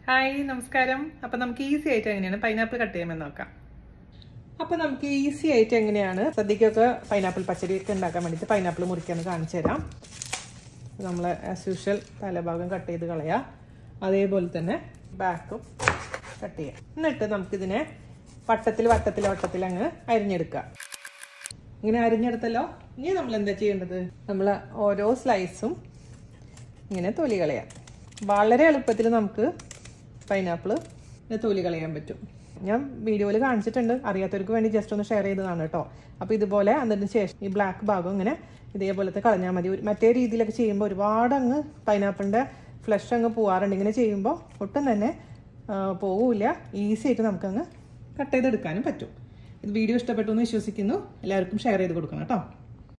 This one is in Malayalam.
ഹായ് നമസ്കാരം അപ്പം നമുക്ക് ഈസി ആയിട്ട് എങ്ങനെയാണ് പൈനാപ്പിൾ കട്ട് ചെയ്യാമെന്ന് നോക്കാം അപ്പം നമുക്ക് ഈസി ആയിട്ട് എങ്ങനെയാണ് സദ്യക്കൊക്കെ പൈനാപ്പിൾ പച്ചടി ഒക്കെ ഉണ്ടാക്കാൻ വേണ്ടിയിട്ട് പൈനാപ്പിൾ മുറിക്കാന്ന് കാണിച്ചു തരാം നമ്മൾ ആസ് യൂഷ്വൽ തലഭാഗം കട്ട് ചെയ്ത് കളയാം അതേപോലെ തന്നെ ബാക്കും കട്ട് ചെയ്യാം എന്നിട്ട് നമുക്കിതിനെ വട്ടത്തിൽ വട്ടത്തിൽ വട്ടത്തിൽ അങ്ങ് അരിഞ്ഞെടുക്കാം ഇങ്ങനെ അരിഞ്ഞെടുത്തല്ലോ ഇനി നമ്മൾ എന്താ ചെയ്യേണ്ടത് നമ്മൾ ഓരോ സ്ലൈസും ഇങ്ങനെ തൊലി കളയാം വളരെ എളുപ്പത്തിൽ നമുക്ക് പൈനാപ്പിൾ തൊലി കളയാൻ പറ്റും ഞാൻ വീഡിയോയിൽ കാണിച്ചിട്ടുണ്ട് അറിയാത്തവർക്ക് വേണ്ടി ജസ്റ്റ് ഒന്ന് ഷെയർ ചെയ്തതാണ് കേട്ടോ അപ്പോൾ ഇതുപോലെ അതിന് ശേഷം ഈ ബ്ലാക്ക് ഭാഗം ഇങ്ങനെ ഇതേപോലത്തെ കളഞ്ഞാൽ മതി ഒരു- മറ്റേ രീതിയിലൊക്കെ ചെയ്യുമ്പോൾ ഒരുപാട് അങ്ങ് പൈനാപ്പിളിൻ്റെ ഫ്ലഷ് അങ്ങ് പോവാറുണ്ട് ഇങ്ങനെ ചെയ്യുമ്പോൾ ഒട്ടും തന്നെ ആ, പോവില്ല ഈസി ആയിട്ട് നമുക്കങ്ങ് കട്ട് ചെയ്തെടുക്കാനും പറ്റും ഇത് വീഡിയോ ഇഷ്ടപ്പെട്ടു എന്ന് വിശ്വസിക്കുന്നു എല്ലാവർക്കും ഷെയർ ചെയ്ത് കൊടുക്കണം കേട്ടോ